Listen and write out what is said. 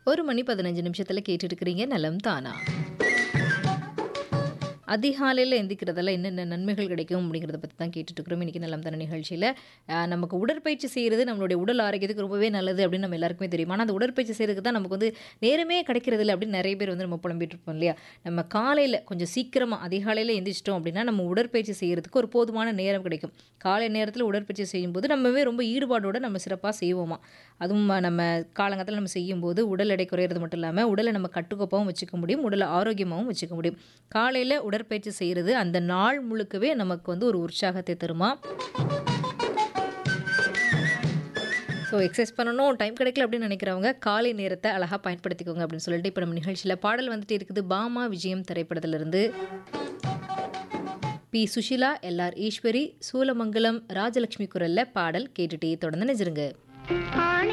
ஒரு மணி பதினஞ்சு நிமிஷத்தில் கேட்டுருக்கிறீங்க நலம் தானா அதிகாலையில் எந்திக்கிறதால என்னென்ன நன்மைகள் கிடைக்கும் அப்படிங்கிறத பற்றி தான் கேட்டுட்டு இருக்கிறோம் இன்றைக்கி நலம் தான நிகழ்ச்சியில் ஆஹ், நமக்கு உடற்பயிற்சி செய்கிறது நம்மளுடைய உடல் ஆரோக்கியத்துக்கு ரொம்பவே நல்லது அப்படின்னு நம்ம எல்லாருக்குமே தெரியும் ஆனால் அந்த உடற்பயிற்சி செய்கிறதுக்கு தான் நமக்கு வந்து நேரமே கிடைக்கிறது இல்லை அப்படின்னு நிறைய பேர் வந்து நம்ம புலம்பிட்டு இருப்போம் இல்லையா நம்ம காலையில் கொஞ்சம் சீக்கிரமாக அதிகாலையில் எந்திரிச்சிட்டோம் அப்படின்னா நம்ம உடற்பயிற்சி செய்கிறதுக்கு ஒரு போதுமான நேரம் கிடைக்கும் காலை நேரத்தில் உடற்பயிற்சி செய்யும்போது நம்மவே ரொம்ப ஈடுபாடோடு நம்ம சிறப்பாக செய்வோமா அதுவும் நம்ம காலங்கத்தில் நம்ம செய்யும்போது உடல் எடை குறையிறது மட்டும் இல்லாமல் உடலை நம்ம கட்டுக்கோப்பாகவும் வச்சுக்க முடியும் உடலை ஆரோக்கியமாகவும் வச்சுக்க முடியும் காலையில் உடற்பயிற்சி செய்கிறது அந்த நாள் முழுக்கவே நமக்கு வந்து ஒரு உற்சாகத்தை தருமா ஸோ எக்ஸசைஸ் பண்ணணும் டைம் கிடைக்கல அப்படின்னு நினைக்கிறவங்க காலை நேரத்தை அழகாக பயன்படுத்திக்கோங்க அப்படின்னு சொல்லிட்டு இப்போ நம்ம நிகழ்ச்சியில் பாடல் வந்துட்டு இருக்குது பாமா விஜயம் திரைப்படத்திலிருந்து பி சுஷிலா எல்ஆர் ஈஸ்வரி சூலமங்கலம் ராஜலட்சுமி குரல்ல பாடல் கேட்டுட்டே தொடர்ந்து நினைச்சிருங்க ஆணி